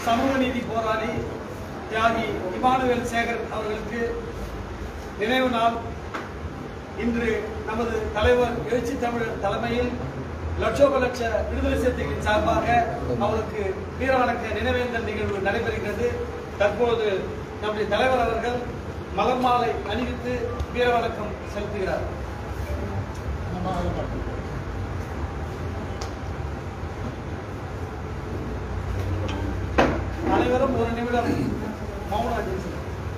சமூக நீதி போராளி தியாகி இமானுவேல் சேகர் அவர்களுக்கு நினைவு நாள் இன்று நமது தலைவர் எழுச்சி தமிழர் தலைமையில் லட்சோப லட்ச விடுதலை சிறுத்தைகளின் சார்பாக அவருக்கு வீரவணக்க நினைவேந்தல் நிகழ்வு நடைபெறுகிறது தற்போது நம்முடைய தலைவர் அவர்கள் மலர் மாலை அணிவித்து வீரவணக்கம் செலுத்துகிறார் அனைவரும் ஒரு நிமிடம் மௌன அஞ்சலி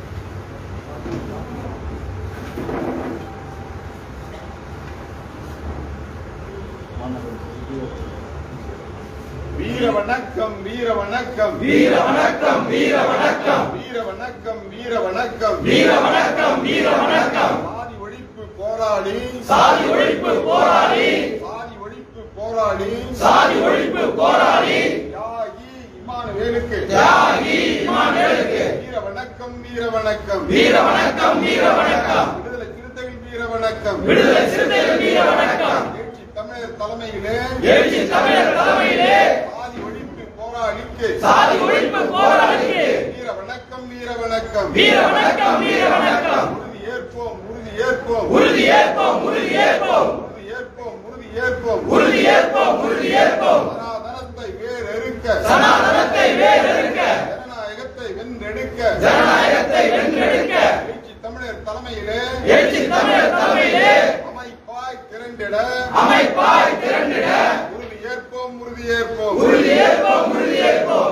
வீர வணக்கம் வீர வணக்கம் வீர வணக்கம் வீர வணக்கம் வீர வணக்கம் வீர வணக்கம் வீர வணக்கம் வீர வணக்கம் சாதி ஒழிப்பு போராளி சாதி ஒழிப்பு போராளி சாதி ஒழிப்பு போராளி சாதி ஒழிப்பு போராளி தியாகி இமானுவேலுக்கு தியாகி இமானுவேலுக்கு வீர வணக்கம் வீர வணக்கம் வீர வணக்கம் வீர வணக்கம் விடுதலை சிறுத்தைகள் வீர வணக்கம் விடுதலை சிறுத்தைகள் வீர வணக்கம் எழுச்சி தமிழர் தலைமையிலே எழுச்சி தமிழர் தலைமையிலே சாதி ஒழிப்பு போராளிக்கு சாதி ஒழிப்பு போராளிக்கு வீர வணக்கம் வீர வணக்கம் வீர வணக்கம் வீர வணக்கம் உறுதி ஏற்போம் உறுதி ஏற்போம் உறுதி ஏற்போம் உறுதி ஏற்போம் உறுதி ஏற்போம் உறுதி ஏற்போம் உறுதி ஏற்போம் உறுதி ஏற்போம் சனாதனத்தை வேறெடுக்க சனாதனத்தை வேறெடுக்க ஜனநாயகத்தை வென்றெடுக்க ஜனநாயகத்தை வென்றெடுக்க எழுச்சி தமிழர் தலைமையிலே எழுச்சி தமிழர் தலைமையிலே அமைப்பாய் திரண்டிட அமைப்பாய் திரண்டிட உறுதி ஏற்போம் உறுதி ஏற்போம் உறுதி ஏற்போம் உறுதி ஏற்போம்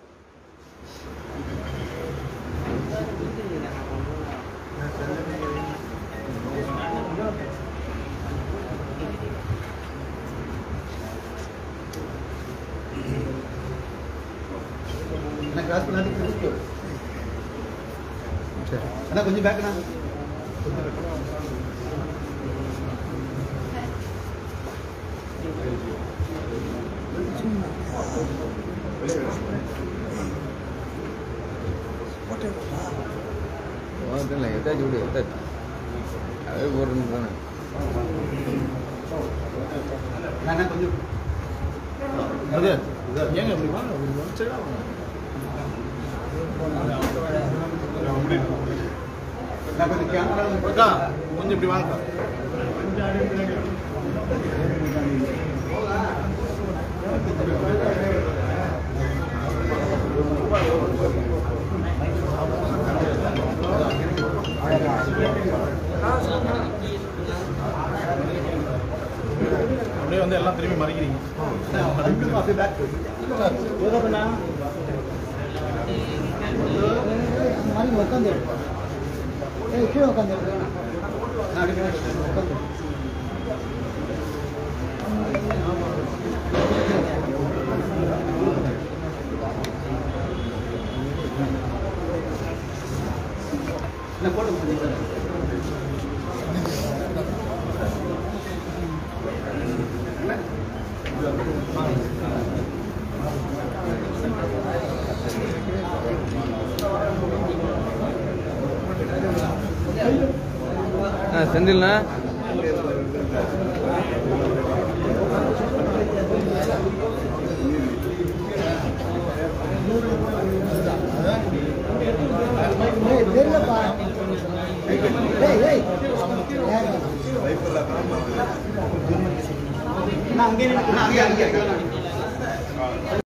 அண்ணா கிராஸ் பண்ணாதீங்க கிறிஸ்து அண்ணா கொஞ்சம் பேக்ண்ணா இல்லை எதாச்சும் விடு எதாச்சும் அது போடுறது தானே அண்ணா கொஞ்சம் ஏங்க இப்படி வாங்க ஒரு சைடாக வாங்க அண்ணா கொஞ்சம் கேமரா அக்கா கொஞ்சம் இப்படி வாங்கக்கா அப்படியே வந்து எல்லாம் திரும்பி மறைக்கிறீங்க அப்படியே பேக் அந்த மாதிரி உட்காந்து ஏய் கீழே உட்காந்து நான் அப்படி உட்காந்து என்ன போட்டு முடியுது ஆ செந்தில்ண்ணா